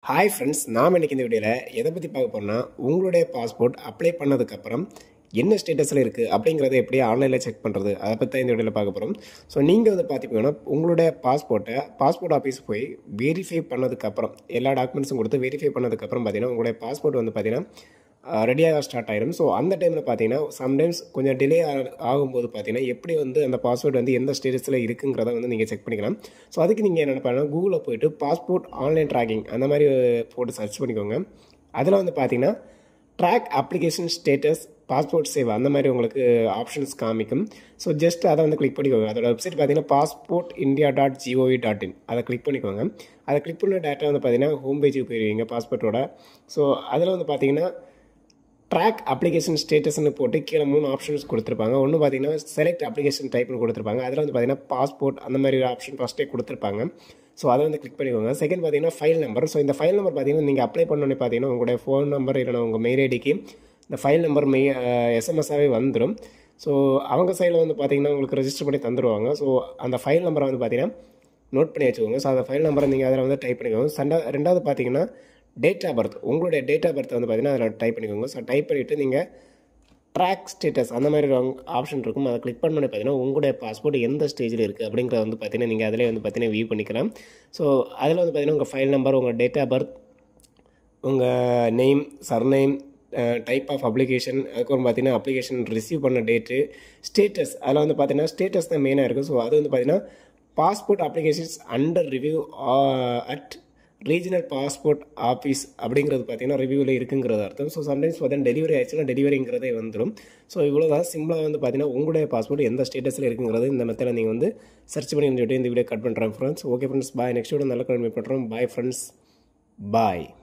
hi friends நாம் இன்றைக்கி இந்த வீடியோவில் எதை பற்றி பார்க்க போறோம்னா உங்களுடைய பாஸ்போர்ட் அப்ளை பண்ணதுக்கப்புறம் என்ன ஸ்டேட்டஸில் இருக்குது அப்படிங்கிறத எப்படி ஆன்லைனில் செக் பண்ணுறது அதை பற்றி தான் இந்த வீடியோவில் பார்க்க போகிறோம் ஸோ நீங்கள் வந்து பார்த்தீங்கன்னா உங்களுடைய பாஸ்போர்ட்டை பாஸ்போர்ட் ஆஃபீஸ் போய் வெரிஃபை பண்ணதுக்கப்புறம் எல்லா டாக்குமெண்ட்ஸும் கொடுத்து வெரிஃபை பண்ணதுக்கப்புறம் பார்த்தீங்கன்னா உங்களுடைய பாஸ்போர்ட் வந்து பார்த்தீங்கன்னா ரெடியாக ஸ்டார்ட் ஆயிடும் ஸோ அந்த டைமில் பார்த்தீங்கன்னா சம்டைம்ஸ் கொஞ்சம் டிலே ஆகும்போது பார்த்தீங்கன்னா எப்படி வந்து அந்த பாஸ்போர்ட் வந்து எந்த ஸ்டேட்டஸில் இருக்குங்கிறத வந்து நீங்கள் செக் பண்ணிக்கலாம் ஸோ அதுக்கு நீங்கள் என்ன பண்ணலாம் கூகுளில் போயிட்டு பாஸ்போர்ட் ஆன்லைன் ட்ராக்கிங் அந்த மாதிரி போட்டு சர்ச் பண்ணிக்கோங்க அதில் வந்து பார்த்தீங்கன்னா track application status passport Seva அந்த மாதிரி உங்களுக்கு ஆப்ஷன்ஸ் காமிக்கும் ஸோ ஜஸ்ட் அதை வந்து கிளிக் பண்ணிக்கோங்க அதோட வெப்சைட் பார்த்தீங்கன்னா passport India dot gov dot in அதை கிளிக் பண்ணிக்கோங்க அதை கிளிக் பண்ண டேட்டா வந்து பார்த்தீங்கன்னா ஹோம் பேஜுக்கு போயிடுவீங்க பாஸ்போர்ட்டோட ஸோ அதில் வந்து பார்த்தீங்கன்னா ட்ராக் அப்ளிகேஷன் ஸ்டேட்டஸ்னு போட்டு கீழே மூணு ஆப்ஷன்ஸ் கொடுத்துருப்பாங்க ஒன்று பார்த்தீங்கன்னா செலக்ட் அப்ளிகேஷன் டைப்னு கொடுத்துருப்பாங்க அதில் வந்து பார்த்தீங்கன்னா பாஸ்போர்ட் அந்த மாதிரி ஆப்ஷன் ஃபஸ்ட்டே கொடுத்துருப்பாங்க ஸோ அதை வந்து கிளிக் பண்ணிக்கோங்க செகண்ட் பார்த்தீங்கன்னா ஃபைல் நம்பர் ஸோ இந்த ஃபைல் நம்பர் பார்த்தீங்கன்னா நீங்கள் அப்ளை பண்ணோன்னே பார்த்தீங்கன்னா உங்களுடைய ஃபோன் நம்பர் இல்லைனா உங்கள் மெயில் ஐடிக்கு இந்த ஃபைல் நம்பர் மெய் எஸ்எம்எஸ்ஸாகவே வந்துடும் ஸோ அவங்க சைடில் வந்து பார்த்தீங்கன்னா உங்களுக்கு ரெஜிஸ்டர் பண்ணி தந்துடுவாங்க ஸோ அந்த ஃபைல் நம்பரை வந்து பார்த்தீங்கன்னா நோட் பண்ணி வச்சுக்கோங்க ஸோ அந்த ஃபைல் நம்பரை நீங்கள் அதில் வந்து டைப் பண்ணிக்கோங்க சண்டா ரெண்டாவது பார்த்தீங்கன்னா டேட் ஆஃப் பர்த் உங்களுடைய டேட் ஆஃப் பர்த் வந்து பார்த்தீங்கன்னா அதில் டைப் பண்ணிக்கோங்க ஸோ டைப் பண்ணிவிட்டு நீங்கள் ட்ராக் ஸ்டேட்டஸ் அந்த மாதிரி ஆப்ஷன் இருக்கும் அதை கிளிக் பண்ணோன்னே பார்த்தீங்கன்னா உங்களுடைய பாஸ்போர்ட் எந்த ஸ்டேஜில் இருக்குது அப்படிங்கிறத வந்து பார்த்தீங்கன்னா நீங்கள் அதிலே வந்து பார்த்தீங்கன்னா வியூ பண்ணிக்கலாம் ஸோ அதில் வந்து பார்த்தீங்கன்னா உங்கள் ஃபைல் நம்பர் உங்கள் டேட் ஆஃப் பர்த் உங்கள் name surname type of application அதுக்கப்புறம் பார்த்தீங்கன்னா அப்ளிகேஷன் ரிசீவ் பண்ண டேட்டு ஸ்டேட்டஸ் அதில் வந்து பார்த்தீங்கன்னா ஸ்டேட்டஸ் தான் மெயினாக இருக்குது ஸோ அது வந்து பார்த்தீங்கன்னா passport applications under review at regional passport office அப்படிங்கிறது பார்த்தீங்கன்னா ரிவ்யூவில் இருக்குங்கிறது அர்த்தம் ஸோ சம்டைம்ஸ் பார்த்தீங்கன்னா டெலிவரி ஆயிடுச்சுன்னா டெலிவரிங்கிறதே வந்துடும் ஸோ இவ்வளோ தான் சிம்பிளாக வந்து பார்த்தீங்கன்னா உங்களுடைய பாஸ்போர்ட் எந்த ஸ்டேட்டஸில் இருக்குங்கிறது இந்த மெத்தடில் நீங்கள் வந்து சர்ச் பண்ணி சொல்லிட்டு இந்த வீடியோ கட் பண்ணுறேன் friends okay friends bye next video நல்ல கன்வீட் பண்ணுறோம் பாய் ஃப்ரெண்ட்ஸ் பாய்